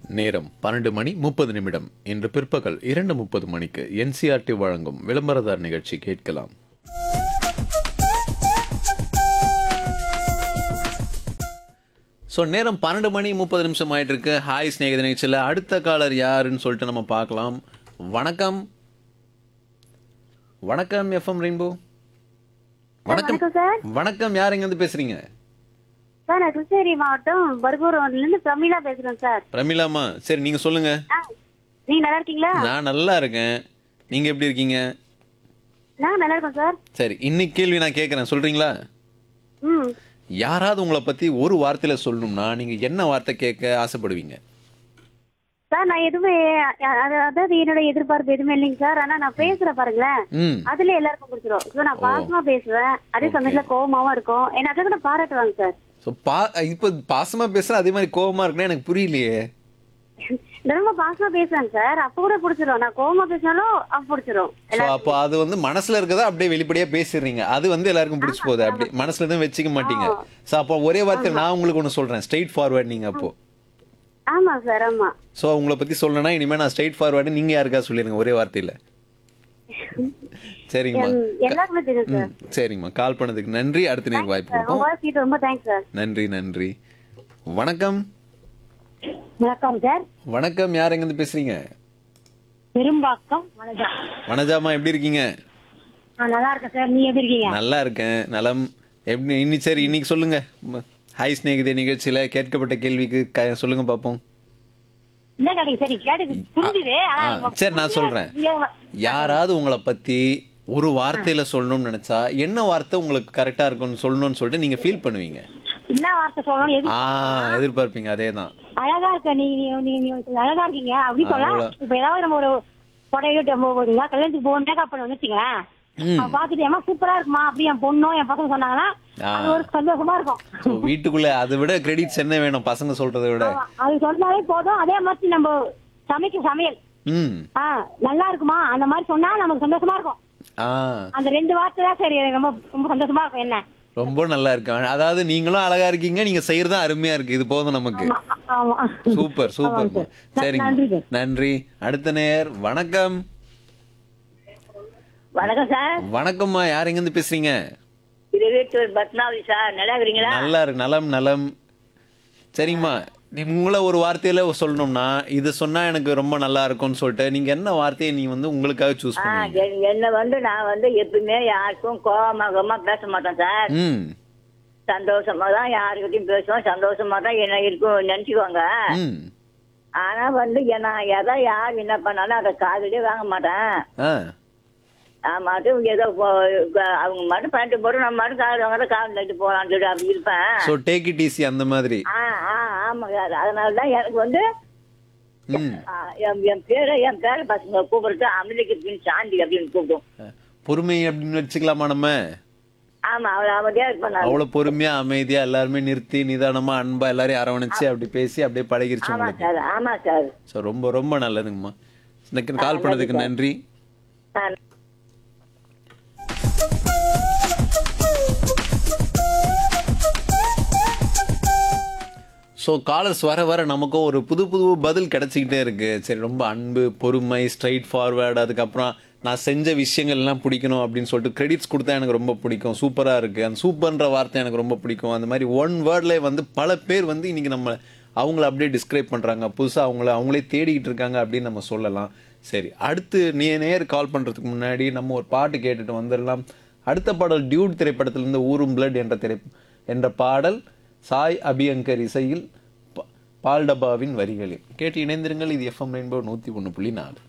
நேரம் பன்னெண்டு மணி முப்பது நிமிடம் இன்று பிற்பகல் இரண்டு முப்பது மணிக்கு என்சிஆர்டி வழங்கும் விளம்பரதார் நிகழ்ச்சி கேட்கலாம் ஸோ நேரம் பன்னெண்டு மணி முப்பது நிமிஷம் ஆயிட்டு இருக்கு ஹாய் ஸ்நேகித நிகழ்ச்சியில் அடுத்த காலர் யாருன்னு சொல்லிட்டு நம்ம பார்க்கலாம் வணக்கம் வணக்கம் எஃப்எம் ரெயின்போ வணக்கம் வணக்கம் சார் வணக்கம் யார் எங்கேருந்து பேசுறீங்க சார் நான் கிருஷ்ணகிரி மாவட்டம் பர்கூர்ல இருந்து பிரமிளா பேசுறேன் சார் பிரமிளாமா சரி நீங்க சொல்லுங்க ஆ, நீங்க நல்லா இருக்கீங்களா நான் நல்லா இருக்கேன் நீங்க எப்படி இருக்கீங்க நான் நல்லா இருக்கேன் சார் சரி இன்னைக்கு கேள்வி நான் கேட்குறேன் சொல்றீங்களா ம் யாராவது உங்களை பத்தி ஒரு வார்த்தையில சொல்லணும்னா நீங்க என்ன வார்த்தை கேட்க ஆசைப்படுவீங்க சார் நான் எதுவுமே அ- அ- அதாவது என்னோட எதிர்பார்ப்பு எதுவுமே இல்லைங்க சார் ஆனா நான் பேசுறேன் பாருங்களேன் ம் அதுல எல்லாருக்கும் பிடிச்சிரும் ஸோ நான் பாசமா பேசுவேன் அதே சமயத்துல கோவமாவும் இருக்கும் என்ன அதை கூட பாராட்டுவாங்க சார் ஸோ பா இப்போ பாசமா பேசுற அதே மாதிரி கோவமா இருக்குன்னா எனக்கு புரியலையே நான் ரொம்ப பாசமா பேசுவேன் சார் அப்ப கூட பிடிச்சிரும் நான் கோவமா பேசினாலும் அப்ப பிடிச்சிரும் ஸோ அப்போ அது வந்து மனசுல இருக்கதா அப்படியே வெளிப்படையா பேசிடுறீங்க அது வந்து எல்லாருக்கும் பிடிச்சி போகுது அப்படி மனசுல எதுவும் வச்சுக்க மாட்டீங்க ஸோ அப்போ ஒரே வார்த்தை நான் உங்களுக்கு ஒன்று சொல்றேன் ஸ்ட்ரைட் ஃபார்வர்ட் நீங்க அப்போ ஆமா சார் ஆமா ஸோ உங்களை பத்தி சொல்லணும்னா இனிமே நான் ஸ்ட்ரைட் ஃபார்வர்டு நீங்க யாருக்கா சொல்லிருங்க ஒரே வார்த்தையில சரிங்கம்மா ம், எல்லாருக்குமே தெரியும் சார் ம் சரிங்கம்மா கால் பண்ணதுக்கு நன்றி அடுத்த நேரம் வாய்ப்பு கொடுப்போம் உங்க சீட்டு ரொம்ப தேங்க்ஸ் சார் நன்றி நன்றி வணக்கம் வணக்கம் சார் வணக்கம் யார் எங்கேருந்து பேசுறீங்க பெரும்பாக்கம் வணக்கம் வனஜாமா எப்படி இருக்கீங்க நல்லா இருக்கேன் சார் நீ எப்படி இருக்கீங்க நல்லா இருக்கேன் நலம் எப்படி இன்னி சரி இன்னைக்கு சொல்லுங்க ம- ஹாய் ஸ்நேகிதே நிகழ்ச்சியில கேட்கப்பட்ட கேள்விக்கு க- சொல்லுங்க பார்ப்போம் என்ன கேட்டீங்க சரி கேட்டு புரிஞ்சுது ஆனா ஆ, எனக்கு சரி நான் சொல்றேன் யாராவது உங்களை பத்தி ஒரு வார்த்தையில சொல்லணும்னு நினைச்சா என்ன வார்த்தை உங்களுக்கு கரெக்டா இருக்கும்னு சொல்லணும்னு சொல்லிட்டு நீங்க ஃபீல் பண்ணுவீங்க என்ன வார்த்தை சொல்லணும் எது ஆ எதிர்பார்ப்பீங்க அதே தான் அழகா இருக்க நீ நீ- நீ நீ அழகா இருக்கீங்க அப்படி சொல்லலாம் அவ்வளவு. இப்ப ஏதாவது நம்ம ஒரு புடவை நம்ம போறீங்க கல்யாணத்துக்கு போக மேக்கப் பண்ண வச்சுக்கேன் ம். பாத்துட்டு ஏமா சூப்பரா இருக்குமா அப்படி என் பொண்ணும் என் பசங்க சொன்னாங்கன்னா ஆ. அது ஒரு சந்தோஷமா இருக்கும் ஸோ வீட்டுக்குள்ள அதை விட கிரெடிட்ஸ் என்ன வேணும் பசங்க சொல்றதை விட ஆமா, அது சொன்னாலே போதும் அதே மாதிரி நம்ம சமைக்க சமையல் ம் ஆ நல்லா இருக்குமா அந்த மாதிரி சொன்னா நமக்கு சந்தோஷமா இருக்கும் ஆ அந்த ரெண்டு வார்த்தை தான் சரி எனக்கு ரொம்ப ரொம்ப சந்தோஷமா இருக்கும் என்ன ரொம்ப நல்லா இருக்கு அதாவது நீங்களும் அழகா இருக்கீங்க நீங்க செய்யறதும் அருமையா இருக்கு இது போதும் நமக்கு ஆமா சூப்பர் சூப்பர் ஆமாங்க சார். சரிங்க நன்றி சார். நன்றி அடுத்த நேர் வணக்கம் வணக்கம் சார் வணக்கம்மா யார் எங்க இருந்து பேசுறீங்க திருவேட்டூர் பத்மாவதி சார் நல்லா இருக்கிறீங்களா நல்லா இருக்கு நலம் நலம் சரிங்கம்மா நீ உங்களை ஒரு வார்த்தையில சொல்லணும்னா இது சொன்னா எனக்கு ரொம்ப நல்லா இருக்கும்னு சொல்லிட்டு நீங்க என்ன வார்த்தையை நீ வந்து உங்களுக்காக சூஸ் ஆ, பண்ணுவீங்க என்- என்ன வந்து நான் வந்து எப்பவுமே யாருக்கும் கோபமாகமா பேச மாட்டேன் சார் ம் சந்தோஷமா தான் யாருக்கிட்டையும் பேசுவேன் சந்தோஷமா தான் என்ன இருக்கும் நினைச்சுக்குவாங்க ம் ஆனா வந்து நான் எதை யார் என்ன பண்ணாலும் அதை காதுலயே வாங்க மாட்டேன் ஆ நான் மட்டும் ஏதோ போ- க- அவங்க மட்டும் பண்ணிட்டு போட்டு நம்ம மட்டும் காது வாங்க காது நட்டு போலான்னு சொல்லி அப்படி இருப்பேன் ஸோ டேக் இட் ஈஸி அந்த மாதிரி ஆ ஆ ஆமா சார் அதனால தான் எனக்கு வந்து ம் ஆ, என் என் பேரை என் பேர பசங்க கூப்பிடுறது அமெரிக்க சாந்தி அப்படின்னு கூப்பிடும் பொறுமை அப்படின்னு வச்சுக்கலாமா நம்ம ஆமா அவள் அமைதியா இருப்பேன் நான் அவ்வளவு பொறுமையா அமைதியா எல்லாருமே நிறுத்தி நிதானமா அன்பா எல்லாரையும் அரவணைச்சு அப்படி பேசி அப்படியே பழகிருச்சு ஆமா உங்களுக்கு சார் ஆமா சார் ஸோ ரொம்ப ரொம்ப நல்லதுங்கம்மா எனக்கு கால் பண்ணதுக்கு நன்றி ஆ, ஸோ காலர்ஸ் வர வர நமக்கும் ஒரு புது புது பதில் கிடைச்சிக்கிட்டே இருக்கு சரி ரொம்ப அன்பு பொறுமை ஸ்ட்ரைட் ஃபார்வேர்டு அதுக்கப்புறம் நான் செஞ்ச விஷயங்கள்லாம் பிடிக்கணும் அப்படின்னு சொல்லிட்டு கிரெடிட்ஸ் கொடுத்தா எனக்கு ரொம்ப பிடிக்கும் சூப்பராக இருக்குது அந்த சூப்பர்ன்ற வார்த்தை எனக்கு ரொம்ப பிடிக்கும் அந்த மாதிரி ஒன் வேர்ட்லேயே வந்து பல பேர் வந்து இன்னைக்கு நம்ம அவங்கள அப்படியே டிஸ்கிரைப் பண்ணுறாங்க புதுசாக அவங்கள அவங்களே தேடிக்கிட்டு இருக்காங்க அப்படின்னு நம்ம சொல்லலாம் சரி அடுத்து நீ நேர் கால் பண்ணுறதுக்கு முன்னாடி நம்ம ஒரு பாட்டு கேட்டுட்டு வந்துடலாம் அடுத்த பாடல் டியூட் திரைப்படத்திலிருந்து ஊரும் பிளட் என்ற திரை என்ற பாடல் சாய் அபியங்கர் இசையில் ப- பால் டப்பாவின் வரிகளில் கேட்டு இணைந்திருங்கள் இது எஃப்எம் ரெயின்போ நூற்றி ஒன்று புள்ளி நாலு